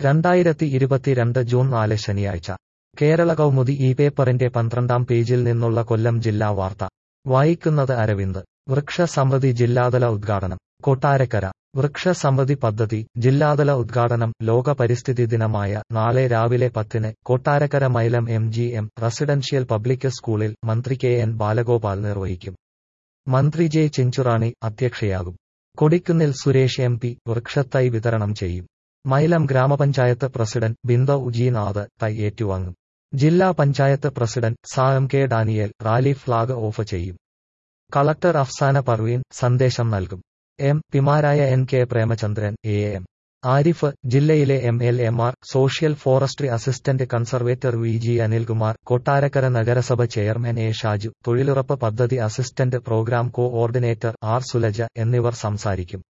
രണ്ടായിരത്തി ഇരുപത്തിരണ്ട് ജൂൺ നാല് ശനിയാഴ്ച കേരള കൗമുദി ഈ പേപ്പറിന്റെ പന്ത്രണ്ടാം പേജിൽ നിന്നുള്ള കൊല്ലം ജില്ലാ വാർത്ത വായിക്കുന്നത് അരവിന്ദ് വൃക്ഷ സമൃദ്ധി ജില്ലാതല ഉദ്ഘാടനം കൊട്ടാരക്കര വൃക്ഷ സമൃദ്ധി പദ്ധതി ജില്ലാതല ഉദ്ഘാടനം ലോക പരിസ്ഥിതി ദിനമായ നാളെ രാവിലെ പത്തിന് Kottarakkara Mylam M G M residential public സ്കൂളിൽ മന്ത്രി കെ എൻ ബാലഗോപാൽ നിർവഹിക്കും മന്ത്രി ജെ ചിഞ്ചുറാണി അധ്യക്ഷയാകും കൊടിക്കുന്നിൽ സുരേഷ് എം പി വൃക്ഷത്തൈ വിതരണം ചെയ്യും മൈലം ഗ്രാമപഞ്ചായത്ത് പ്രസിഡന്റ് ബിന്ദ ഉജീനാഥ് തൈ ഏറ്റുവാങ്ങും ജില്ലാ പഞ്ചായത്ത് president Sam K Daniel rally flag off ചെയ്യും കളക്ടർ അഫ്സാന പർവീൻ സന്ദേശം നൽകും എം പിമാരായ N K Premachandran A M Arif ജില്ലയിലെ M L M R social forestry assistant conservator V G Anilkumar Kottarakkara നഗരസഭ ചെയർമാൻ എ ഷാജു തൊഴിലുറപ്പ് പദ്ധതി assistant programme coordinator R Sulaja എന്നിവർ സംസാരിക്കും